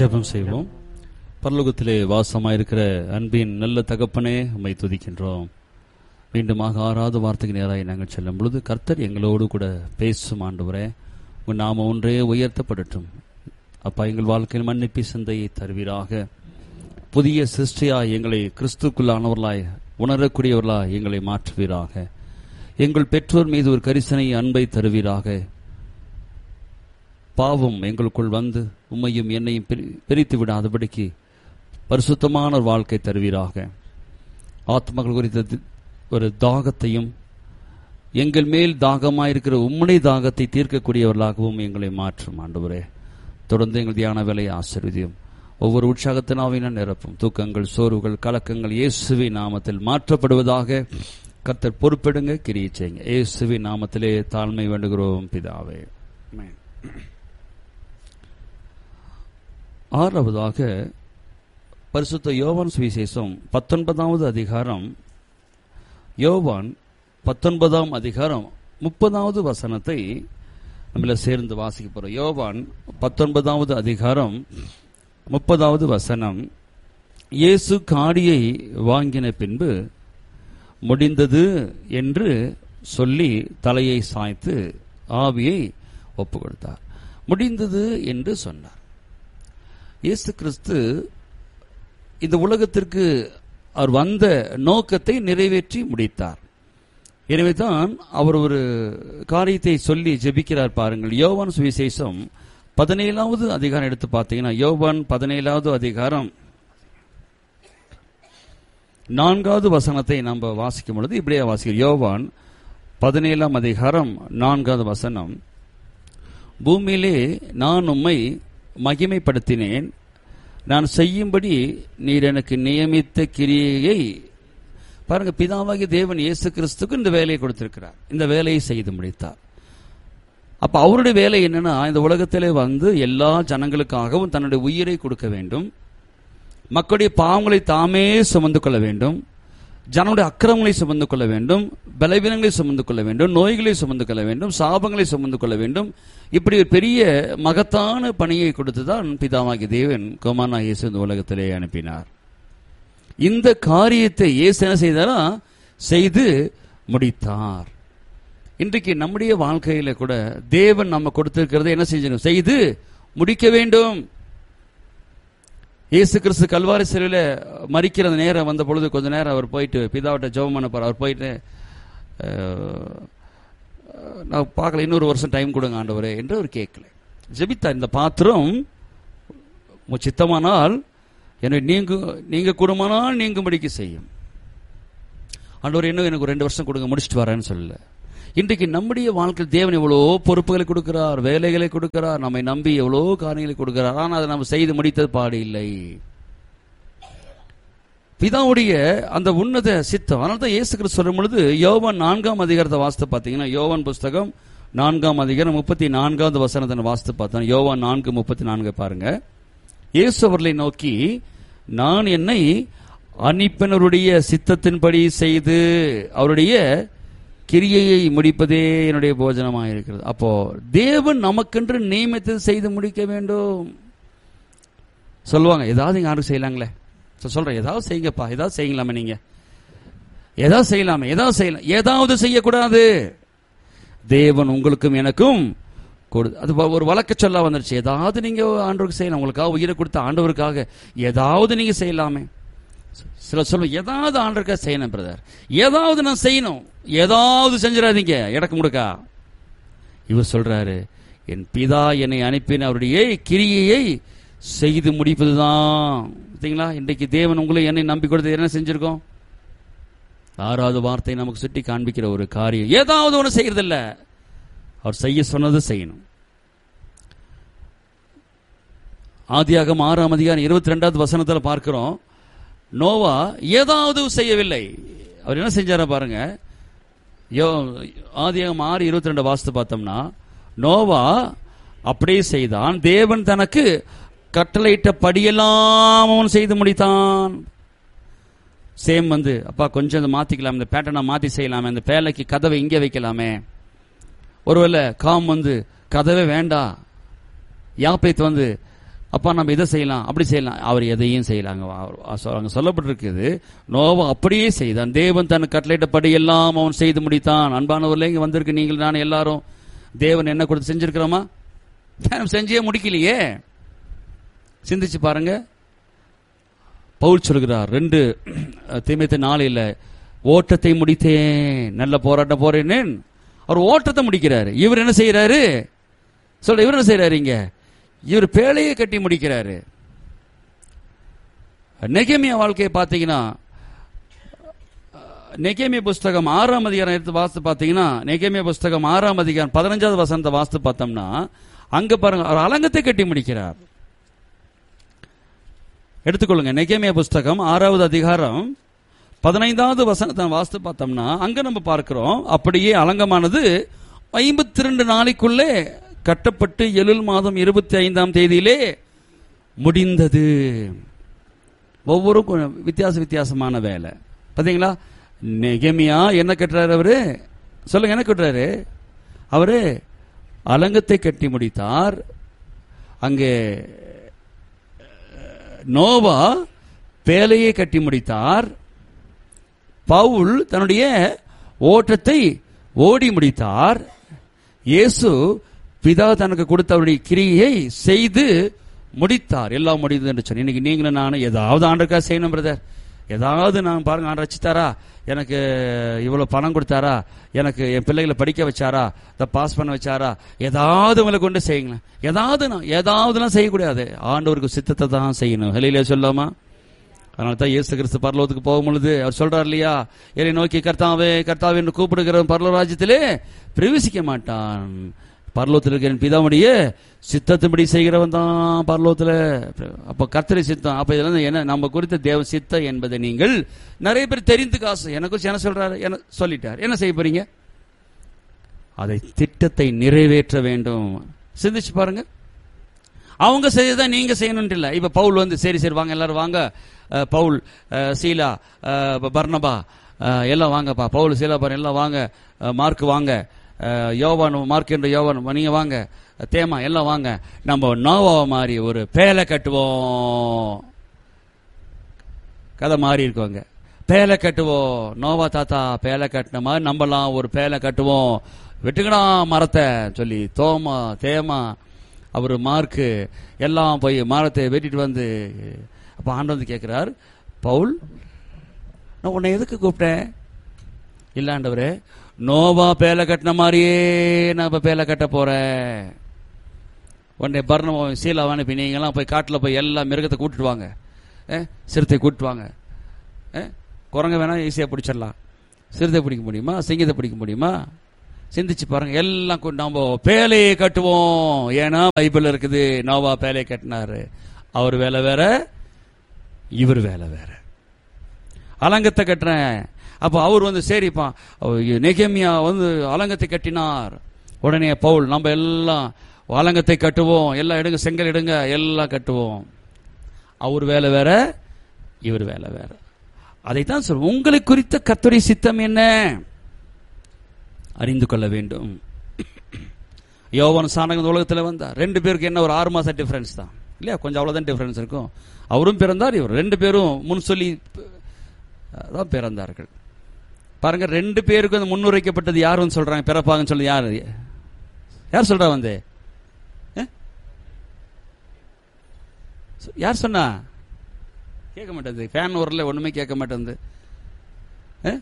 ஜெபம் செய்வோம் பரலோகத்திலே வாசமாயிருக்கிற அன்பின் நல்ல தகப்பனே உம்மை துதிக்கின்றோம் மீண்டுமாக ஆறாவது வார்த்தைக்கு நேராக நாங்கள் செல்லும் பொழுது கர்த்தர் எங்களோடு கூட பேசும் ஆண்டவரே உன் நாம ஒன்றே உயர்த்தப்படட்டும் அப்பா எங்கள் வாழ்க்கையில் மன்னிப்பி சிந்தையை தருவீராக புதிய சிருஷ்டியாய் எங்களை கிறிஸ்துக்குள்ளானவர்களாய் உணரக்கூடியவர்களாய் எங்களை மாற்றுவீராக எங்கள் பெற்றோர் மீது ஒரு கரிசனை அன்பை தருவீராக பாவம் எங்களுக்குள் வந்து உம்மையும் என்னையும் பிரி- பிரித்து விடாதபடிக்கு பரிசுத்தமான ஒரு வாழ்க்கை தருவீராக ஆத்மகள் குறித்த தி- ஒரு தாகத்தையும் எங்கள் மேல் தாகமாயிருக்கிற உம்முடைய தாகத்தை தீர்க்கக்கூடியவர்களாகவும் எங்களை மாற்றும் ஆண்டவரே தொடர்ந்து எங்கள் தியான வேலையை ஆசீர்வதியும் ஒவ்வொரு உற்சாகத்தினாவின நிரப்பும் தூக்கங்கள் சோர்வுகள் கலக்கங்கள் இயேசுவி நாமத்தில் மாற்றப்படுவதாக கர்த்தர் பொறுப்பெடுங்க கிரியை செய்யுங்க இயேசுவி நாமத்திலே தாழ்மை வேண்டுகிறோம் பிதாவே ஆமென். ஆறாவதாக பரிசுத்த யோவான் சுவிசேஷம் பத்தொன்பதாவது அதிகாரம் யோவான் பத்தொன்பதாம் அதிகாரம் முப்பதாவது வசனத்தை நம்மள சேர்ந்து வாசிக்க போறோம் யோவான் பத்தொன்பதாவது அதிகாரம் முப்பதாவது வசனம் இயேசு காடியை வாங்கின பின்பு முடிந்தது என்று சொல்லி தலையை சாய்த்து ஆவியை ஒப்பு கொடுத்தார் முடிந்தது என்று சொன்னார் இயேசு கிறிஸ்து இந்த உலகத்திற்கு அவர் வந்த நோக்கத்தை நிறைவேற்றி முடித்தார் எனவே தான் அவர் ஒரு காரியத்தை சொல்லி ஜெபிக்கிறார் பாருங்கள் யோவான் சுவிசேஷம் பதினேழாவது அதிகாரம் எடுத்து பார்த்தீங்கன்னா யோவான் பதினேழாவது அதிகாரம் நான்காவது வசனத்தை நம்ம வாசிக்கும் பொழுது இப்படியே வாசிக்கிறோம் யோவான் பதினேழாம் அதிகாரம் நான்காவது வசனம் பூமியிலே நான் உம்மை மகிமைப்படுத்தினேன் நான் செய்யும்படி நீர் எனக்கு நியமித்த கிரியையை பாருங்க பிதாவாகிய தேவன் இயேசு கிறிஸ்துக்கு இந்த வேலையை கொடுத்திருக்கிறார் இந்த வேலையை செய்து முடித்தார் அப்ப அவருடைய வேலை என்னன்னா இந்த உலகத்திலே வந்து எல்லா ஜனங்களுக்காகவும் தன்னுடைய உயிரை கொடுக்க வேண்டும் மக்களுடைய பாவங்களை தாமே சுமந்து கொள்ள வேண்டும் ஜனங்களுடைய அக்கிரமங்களை சுமந்து கொள்ள வேண்டும் பலவீனங்களை சுமந்து கொள்ள வேண்டும் நோய்களை சுமந்து கொள்ள வேண்டும் சாபங்களை சுமந்து கொள்ள வேண்டும் இப்படி ஒரு பெரிய மகத்தான பணியை கொடுத்துதான் பிதாவாகிய தேவன் கோமானா இயேசு இந்த உலகத்திலே அனுப்பினார் இந்த காரியத்தை இயேசு என்ன செய்தாரா செய்து முடித்தார் இன்றைக்கு நம்முடைய வாழ்க்கையில கூட தேவன் நம்ம கொடுத்திருக்கிறதை என்ன செஞ்சணும் செய்து முடிக்க வேண்டும் இயேசு கிறிஸ்து கல்வாரி சிலையில மறிக்கிற அந்த நேரம் வந்த பொழுது கொஞ்ச நேரம் அவர் போயிட்டு பிதாவிட்ட ஜெபம் பண்ண போறார் அவர் போயிட்டு அஹ், நான் பார்க்கல இன்னொரு வருஷம் டைம் கொடுங்க ஆண்டவரே என்று அவர் கேட்கல ஜெபித்தார் இந்த பாத்திரம் உங்க சித்தமானால் என்னை நீங்க நீங்க கூடுமானால் நீங்கும்படிக்கு செய்யும் ஆண்டவர் இன்னும் எனக்கு ஒரு ரெண்டு வருஷம் கொடுங்க முடிச்சுட்டு வரேன்னு சொல்லல இன்றைக்கு நம்முடைய வாழ்க்கையில் தேவன் எவ்வளோ பொறுப்புகளை கொடுக்கிறார் வேலைகளை கொடுக்கிறார் நம்மை நம்பி எவ்வளோ காரியங்களை கொடுக்கிறார் ஆனால் அதை நம்ம செய்து முடித்தது பாடு இல்லை பிதாவுடைய அந்த உன்னத சித்தம் அதனால தான் இயேசு கிறிஸ்து சொல்லும் பொழுது யோவான் நான்காம் அதிகாரத்தை வாசித்து பார்த்தீங்கன்னா யோவான் புஸ்தகம் நான்காம் அதிகாரம் முப்பத்தி நான்காவது வசனத்தை வாசித்து பார்த்தோம் யோவான் நான்கு முப்பத்தி நான்கு பாருங்க இயேசு அவர்களை நோக்கி நான் என்னை அனுப்பினருடைய சித்தத்தின்படி செய்து அவருடைய கிரியையை முடிப்பதே என்னுடைய போஜனமாக இருக்கிறது அப்போ தேவன் நமக்கென்று நியமித்தது செய்து முடிக்க வேண்டும் சொல்லுவாங்க ஏதாவது இங்க யாரும் செய்யலாங்களே சரி, சொல்றேன் ஏதாவது செய்யுங்கப்பா ஏதாவது செய்யலாமே நீங்க ஏதாவது செய்யலாமே ஏதாவது செய்யலாம் ஏதாவது செய்யக்கூடாது தேவன் உங்களுக்கும் எனக்கும் கொடு அது வ- ஒரு வழக்க சொல்ல வந்துருச்சு ஏதாவது நீங்க ஆண்டவருக்கு செய்யலாம் உங்களுக்காக உயிரை கொடுத்த ஆண்டவருக்காக ஏதாவது நீங்க செய்யலாமே சில சொல்லுவோம் ஏதாவது ஆண்டவருக்காக செய்யணும் பிரதர் ஏதாவது நான் செய்யணும் ஏதாவது செஞ்சிடாதீங்க இடக்கு முடுக்கா இவர் சொல்றாரு என் பிதா என்னை அனுப்பின அவருடைய கிரியையை செய்து முடிப்பதுதான் பார்த்தீங்களா இன்றைக்கு தேவன் உங்களை என்னை நம்பி கொடுத்து என்ன செஞ்சிருக்கோம் ஆறாவது வார்த்தை நமக்கு சுட்டி காண்பிக்கிற ஒரு காரியம் ஏதாவது ஒன்று செய்யறதில்ல அவர் செய்ய சொன்னது செய்யணும் ஆதியாகம் ஆறாம் அதிகாரம் இருபத்தி ரெண்டாவது வசனத்தில் பார்க்கிறோம் நோவா ஏதாவது செய்யவில்லை அவர் என்ன செஞ்சார பாருங்க யோ ஆதியாகம் ஆறு இருபத்தி ரெண்டு வாசித்து பார்த்தோம்னா நோவா அப்படியே செய்தான் தேவன் தனக்கு கட்டளையிட்ட படியெல்லாம் அவன் செய்து முடித்தான் சேம் வந்து அப்பா கொஞ்சம் இதை மாத்திக்கலாம் இந்த பேட்டர்னை மாத்தி செய்யலாமே இந்த பேலைக்கு கதவை இங்கே வைக்கலாமே ஒருவேளை காம் வந்து கதவே வேண்டாம் யாப்பைத் வந்து அப்பா நம்ம இதை செய்யலாம் அப்படி செய்யலாம் அவர் எதையும் செய்யலாங்க அங்க சொல்லப்பட்டிருக்குது நோவா அப்படியே செய்தான் தேவன் தன் கட்டளையிட்டபடி எல்லாம் அவன் செய்து முடித்தான் அன்பானவர்களே இங்க வந்திருக்கு நீங்கள் நான் எல்லாரும் தேவன் என்ன கொடுத்து செஞ்சிருக்கிறோமா நம்ம செஞ்சே முடிக்கலையே சிந்திச்சு பாருங்க பவுல் சொல்கிறார் ரெண்டு தீமைத்த நாளில் ஓட்டத்தை முடித்தேன் நல்ல போராட்டம் போறேனேன் அவர் ஓட்டத்தை முடிக்கிறாரு இவர் என்ன செய்யறாரு சொல்ற இவர் என்ன செய்யறாரு இங்க இவர் பேழையை கட்டி முடிக்கிறாரு நெகேமியா வாழ்க்கையை பார்த்தீங்கன்னா நெகேமிய புஸ்தகம் ஆறாம் அதிகாரம் எடுத்து வாசித்து பார்த்தீங்கன்னா நெகேமிய புஸ்தகம் ஆறாம் அதிகாரம் பதினஞ்சாவது வசனத்தை வாசித்து பார்த்தோம்னா அங்க பாருங்க அவர் அலங்கத்தை கட்டி முடிக்கிறார் எடுத்துக்கொள்ளுங்க நெகேமிய புஸ்தகம் ஆறாவது அதிகாரம் பதினைந்தாவது வசனத்தை வாசித்து பார்த்தோம்னா அங்க நம்ம பார்க்கிறோம் அப்படியே அலங்கமானது ஐம்பத்தி ரெண்டு நாளைக்குள்ளே கட்டப்பட்டு எழில் மாதம் இருபத்தி ஐந்தாம் தேதியிலே முடிந்தது ஒவ்வொரு கு- வித்தியாச வித்தியாசமான வேலை பாத்தீங்களா நெகமியா என்ன கட்டுறாரு அவரு சொல்லுங்க என்ன கட்டுறாரு அவரு அலங்கத்தை கட்டி முடித்தார் அங்கே நோவா பேலையை கட்டி முடித்தார் பவுல் தன்னுடைய ஓட்டத்தை ஓடி முடித்தார் இயேசு பிதா தனக்கு கொடுத்தவருடைய கிரியை செய்து முடித்தார் எல்லாம் முடிந்தது என்று சொன்னேன் இன்னைக்கு நீங்களும் நானும் ஏதாவது ஆண்டுக்கா செய்யணும் பிரதர் ஏதாவது நான் பாருங்க ஆண்டு வச்சுட்டாரா எனக்கு இவ்வளவு பணம் கொடுத்தாரா எனக்கு என் பிள்ளைகளை படிக்க வச்சாரா இதை பாஸ் பண்ண வச்சாரா ஏதாவது உங்களை கொண்டு செய்யுங்களேன் ஏதாவது நான் ஏதாவதுலாம் செய்யக்கூடாது ஆண்டவருக்கு சித்தத்தை தான் செய்யணும் ஹலிலே சொல்லாமா அதனால தான் இயேசு கிறிஸ்து பரலோகத்துக்கு போகும் பொழுது அவர் சொல்றார் இல்லையா என்னை நோக்கி கர்த்தாவே கர்த்தாவே என்று கூப்பிடுகிற பரலோ ராஜ்யத்திலே பிரவேசிக்க மாட்டான் பரலோகத்தில் இருக்கிற என் பிதாவுடைய சித்தத்தின்படி செய்கிறவன் தான் பரலோகத்தில் அப்போ கர்த்தரை சித்தம் அப்ப இதெல்லாம் என்ன நம்ம குறித்த தேவ சித்தம் என்பதை நீங்கள் நிறைய பேர் தெரிந்து காசு எனக்கு என்ன சொல்றாரு என்ன சொல்லிட்டார் என்ன செய்ய போறீங்க அதை திட்டத்தை நிறைவேற்ற வேண்டும் சிந்திச்சு பாருங்க அவங்க செய்யறதை நீங்க செய்யணும்னு இல்லை இப்ப பவுல் வந்து சரி சரி வாங்க எல்லாரும் வாங்க அஹ், பவுல் அஹ், சீலா அஹ், பர்னபா அஹ், எல்லாம் வாங்கப்பா பவுல் சீலா பர் எல்லாம் வாங்க அஹ், மார்க் வாங்க அஹ், யோவான் மார்க் என்ற யோவான் நீங்க வாங்க தேமா எல்லாம் வாங்க நம்ம நோவா மாதிரி ஒரு பேலை கட்டுவோம் கதை மாறி இருக்குவாங்க பேலை கட்டுவோம் நோவா தாத்தா பேலை கட்டின மாதிரி நம்மலாம் ஒரு பேலை கட்டுவோம் வெட்டுக்கடா மரத்தை சொல்லி தோமா தேமா அவர் மார்க்கு எல்லாம் போய் மரத்தை வெட்டிட்டு வந்து அப்ப ஆண்டு வந்து கேட்கிறார் பவுல் நான் உன்னை எதுக்கு கூப்பிட்டேன் இல்லாண்டவரே நோவா பேலை கட்டின மாதிரியே நான் இப்ப பேலை கட்ட போறேன் உடனே பர்ணம் சீலாவான இப்போ நீங்களாம் போய் காட்டில் போய் எல்லா மிருகத்தை கூட்டிட்டு வாங்க ஏ, சிறுத்தை கூட்டிட்டு வாங்க ஏ, குரங்க வேணா ஈஸியாக பிடிச்சிடலாம் சிறுத்தை பிடிக்க முடியுமா சிங்கத்தை பிடிக்க முடியுமா சிந்திச்சு பாருங்க எல்லாம் கொண்டு நம்ம பேலையை கட்டுவோம் ஏன்னா பைபிள் இருக்குது நோவா பேலையை கட்டினாரு அவர் வேலை வேற இவர் வேலை வேற அலங்கத்தை கட்டுறேன் அப்போ அவர் வந்து சரிப்பா நெகேமியா வந்து அலங்கத்தை கட்டினார் உடனே பவுல் நம்ம எல்லாம் அலங்கத்தை கட்டுவோம் எல்லாம் எடுங்க செங்கல் எடுங்க எல்லாம் கட்டுவோம் அவர் வேலை வேற இவர் வேலை வேற அதைத்தான் சொல்றோம் உங்களை குறித்த கர்த்தருடைய சித்தம் என்ன அறிந்து கொள்ள வேண்டும் யோவான் சாணகம் உலகத்தில் வந்தார் ரெண்டு பேருக்கு என்ன ஒரு ஆறு மாசம் டிஃபரன்ஸ் தான் இல்லையா கொஞ்சம் அவ்வளவுதான் டிஃபரன்ஸ் இருக்கும் அவரும் பிறந்தார் இவர் ரெண்டு பேரும் முன் சொல்லி தான் பிறந்தார்கள் பாருங்க ரெண்டு பேருக்கும் அந்த முன்னுரைக்கப்பட்டது யாருன்னு சொல்றாங்க பிறப்பாங்கன்னு சொல்லி யார் யார் சொல்றா வந்து ஏ? சொ- யார் சொன்னா கேட்க மாட்டேங்குது ஃபேன் வரல ஒண்ணுமே கேட்க மாட்டேங்குது ஏ?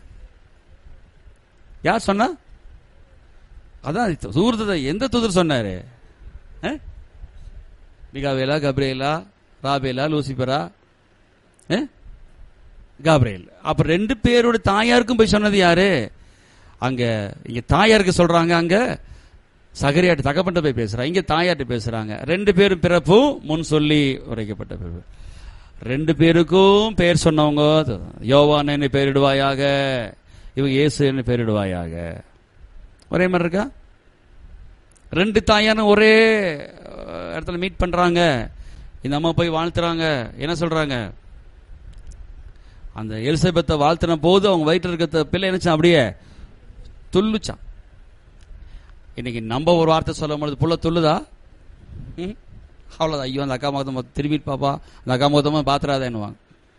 யார் சொன்னா அதான் தூரத்தை எந்த தூதர் சொன்னாரு ஏ? மிகாவேலா கப்ரேலா ராபேலா லூசிபரா ஏ? காப்ரேல் அப்ப ரெண்டு பேரோட தாயாருக்கும் போய் சொன்னது யாரு அங்க இங்க தாயாருக்கு சொல்றாங்க அங்க சகரியாட்டு தகப்பன்ட்ட போய் பேசுறாங்க இங்க தாயார்ட்ட பேசுறாங்க ரெண்டு பேரும் பிறப்பும் முன் சொல்லி உரைக்கப்பட்ட பிறப்பு ரெண்டு பேருக்கும் பேர் சொன்னவங்க யோவான் என்ன பேரிடுவாயாக இவங்க இயேசு என்ன பேரிடுவாயாக ஒரே மாதிரி இருக்கா ரெண்டு தாயாரும் ஒரே அஹ், இடத்துல மீட் பண்றாங்க இந்த அம்மா போய் வாழ்த்துறாங்க என்ன சொல்றாங்க அந்த எலிசபெத்தை வாழ்த்தின போது அவங்க வயிற்றுல இருக்க பிள்ளை என்னச்சான் அப்படியே துள்ளுச்சான் இன்னைக்கு நம்ம ஒரு வார்த்தை சொல்லும் பொழுது புள்ள துள்ளுதா ம்? அவ்வளோதான் ஐயோ அந்த அக்கா முகத்தை திரும்பி பாப்பா அந்த அக்கா முகத்தமாக பாத்துறாதேன்னுவாங்க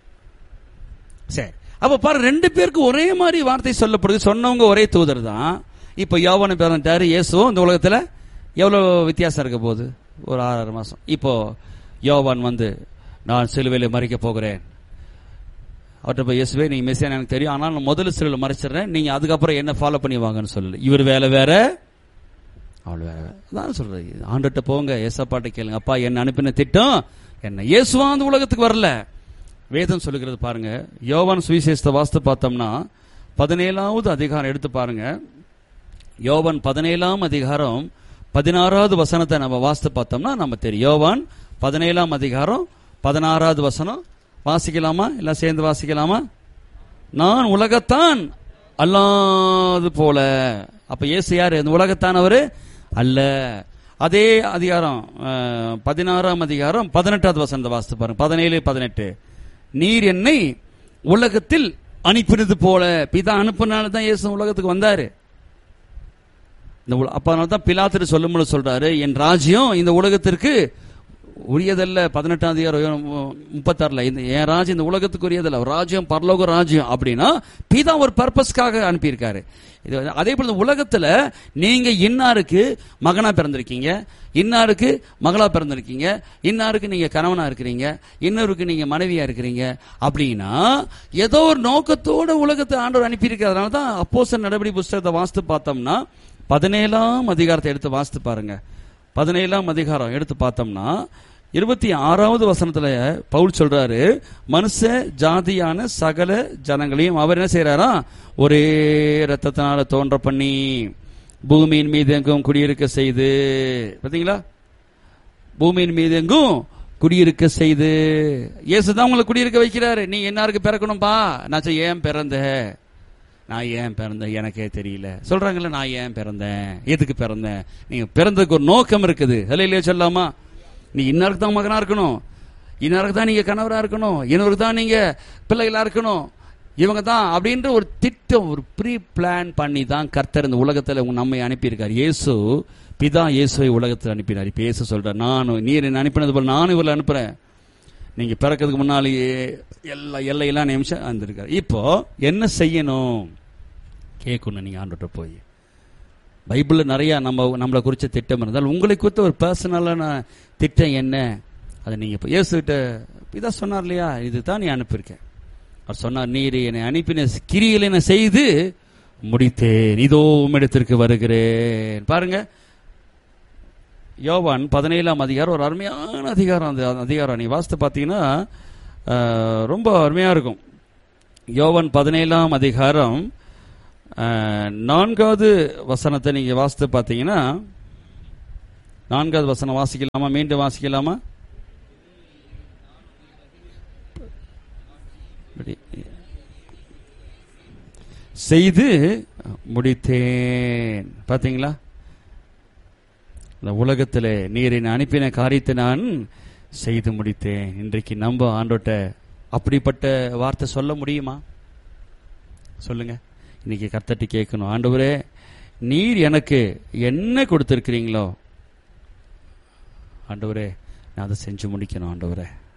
சரி அப்ப பாரு ரெண்டு பேருக்கு ஒரே மாதிரி வார்த்தை சொல்லப்படுது சொன்னவங்க ஒரே தூதர் தான் இப்போ யோவான பிறந்துட்டாரு இயேசுவும் இந்த உலகத்துல எவ்வளவு வித்தியாசம் இருக்க போகுது ஒரு ஆறாறு மாசம் இப்போ யோவான் வந்து நான் சிலுவையில் மறிக்க போகிறேன் அவர்கிட்ட போய் இயேசுவே நீங்க மெஸ்ஸியான் எனக்கு தெரியும் ஆனால் நான் முதல்ல சிலுவையில் மறைச்சிடுறேன் நீங்க அதுக்கப்புறம் என்ன ஃபாலோ பண்ணி வாங்கன்னு சொல்லல இவர் வேலை வேற அவள் வேற வேற அதான் சொல்றது ஆண்டுகிட்ட போங்க ஏசப்பாட்ட கேளுங்க அப்பா என்ன அனுப்பின திட்டம் என்ன இயேசுவா அந்த உலகத்துக்கு வரல வேதம் சொல்லுகிறது பாருங்க யோவான் சுவிசேஷத்தை வாஸ்து பார்த்தோம்னா பதினேழாவது அதிகாரம் எடுத்து பாருங்க யோவான் பதினேழாம் அதிகாரம் பதினாறாவது வசனத்தை நம்ம வாசித்து பார்த்தோம்னா நம்ம தெரியும் யோவான் பதினேழாம் அதிகாரம் பதினாறாவது வசனம் வாசிக்கலாமா எல்லாம் சேர்ந்து வாசிக்கலாமா நான் உலகத்தான் அல்லாது போல அப்ப இயேசு யாரு இந்த உலகத்தான் அவரு அல்ல அதே அதிகாரம் அஹ், பதினாறாம் அதிகாரம் பதினெட்டாவது வசனத்தை வாசித்து பாருங்க பதினேழு பதினெட்டு நீர் என்னை உலகத்தில் அனுப்பினது போல பிதா அனுப்புனால தான் இயேசு உலகத்துக்கு வந்தாரு இந்த உல- அப்ப அதனால தான் பிலாத்திரு சொல்லும்போது சொல்றாரு என் ராஜ்யம் இந்த உலகத்திற்கு உரியதல்ல பதினெட்டாம் அதிகாரம் முப்பத்தாறுல இந்த என் ராஜ்யம் இந்த உலகத்துக்கு உரியதல்ல ராஜ்யம் பரலோக ராஜ்யம் அப்படின்னா பிதா ஒரு பர்பஸ்க்காக அனுப்பியிருக்காரு இது வந்து அதே போல இந்த உலகத்துல நீங்க இன்னாருக்கு மகனா பிறந்திருக்கீங்க இன்னாருக்கு மகளா பிறந்திருக்கீங்க இன்னாருக்கு நீங்க கணவனா இருக்கிறீங்க இன்னொருக்கு நீங்க மனைவியா இருக்கிறீங்க அப்படின்னா ஏதோ ஒரு நோக்கத்தோட உலகத்தை ஆண்டவர் அனுப்பியிருக்காரு அதனால தான் அப்போஸ்தலர் நடவடிக்கை புஸ்தகத்தை வாசித்து பார்த்தோம்னா பதினேழாம் அதிகாரத்தை எடுத்து வாசித்து பாருங்க பதினேழாம் அதிகாரம் எடுத்து பார்த்தோம்னா இருபத்தி ஆறாவது வசனத்துல பவுல் சொல்றாரு மனுஷ ஜாதியான சகல ஜனங்களையும் அவர் என்ன செய்யறாரா ஒரே ரத்தத்தினால தோன்ற பண்ணி பூமியின் மீது எங்கும் குடியிருக்க செய்து பாத்தீங்களா பூமியின் மீது எங்கும் குடியிருக்க செய்து இயேசுதான் உங்களை குடியிருக்க வைக்கிறாரு நீ என்னாருக்கு பிறக்கணும்பா நான் சொல், ஏன் பிறந்த நான் ஏன் பிறந்தேன் எனக்கே தெரியல சொல்றாங்கல்ல நான் ஏன் பிறந்தேன் எதுக்கு பிறந்தேன் நீங்க பிறந்ததுக்கு ஒரு நோக்கம் இருக்குது இல்லையா சொல்லாமா நீ இன்னாருக்கு தான் மகனா இருக்கணும் இன்னாருக்கு தான் நீங்க கணவரா இருக்கணும் இன்னொருக்கு தான் நீங்க பிள்ளைகளா இருக்கணும் இவங்க தான் அப்படின்ற ஒரு திட்டம் ஒரு ப்ரீ பிளான் பண்ணி தான் கர்த்தர் இந்த உலகத்துல உங்க நம்மை அனுப்பியிருக்கார் இயேசு பிதா இயேசுவை உலகத்தில் அனுப்பினார் இப்ப இயேசு சொல்றார் நான் நீர் என்ன அனுப்பினது போல நானும் இவரை அனுப்புறேன் நீங்க பிறக்கிறதுக்கு முன்னாலேயே எல்லா எல்லையெல்லாம் நிமிஷம் வந்திருக்காரு இப்போ என்ன செய்யணும் கேட்கணும் நீங்க ஆண்டுகிட்ட போய் பைபிள்ல நிறைய நம்ம நம்மளை குறிச்ச திட்டம் இருந்தால் உங்களை குறித்த ஒரு பர்சனலான திட்டம் என்ன அதை நீங்க இப்போ இயேசுகிட்ட இதான் சொன்னார் இல்லையா இதுதான் நீ அனுப்பியிருக்கேன் அவர் சொன்னார் நீர் என்னை அனுப்பின கிரியில் என்ன செய்து முடித்தேன் இதோ உம்மிடத்திற்கு வருகிறேன் பாருங்க யோவான் பதினேழாம் அதிகாரம் ஒரு அருமையான அதிகாரம் அந்த அதிகாரம் நீ வாசித்து பார்த்தீங்கன்னா அஹ், ரொம்ப அருமையா இருக்கும் யோவான் பதினேழாம் அதிகாரம் அஹ், நான்காவது வசனத்தை நீங்க வாசித்து பார்த்தீங்கன்னா நான்காவது வசனம் வாசிக்கலாமா மீண்டும் வாசிக்கலாமா இப்படி. செய்து முடித்தேன் பாத்தீங்களா இந்த உலகத்தில் நீர் என்னை அனுப்பின காரியத்தை நான் செய்து முடித்தேன் இன்றைக்கு நம்ப ஆண்டோட்ட அப்படிப்பட்ட வார்த்தை சொல்ல முடியுமா சொல்லுங்க இன்னைக்கு கர்த்தட்டி கேட்கணும் ஆண்டவரே நீர் எனக்கு என்ன கொடுத்திருக்கிறீங்களோ ஆண்டவரே நான் அதை செஞ்சு முடிக்கணும் ஆண்டவரே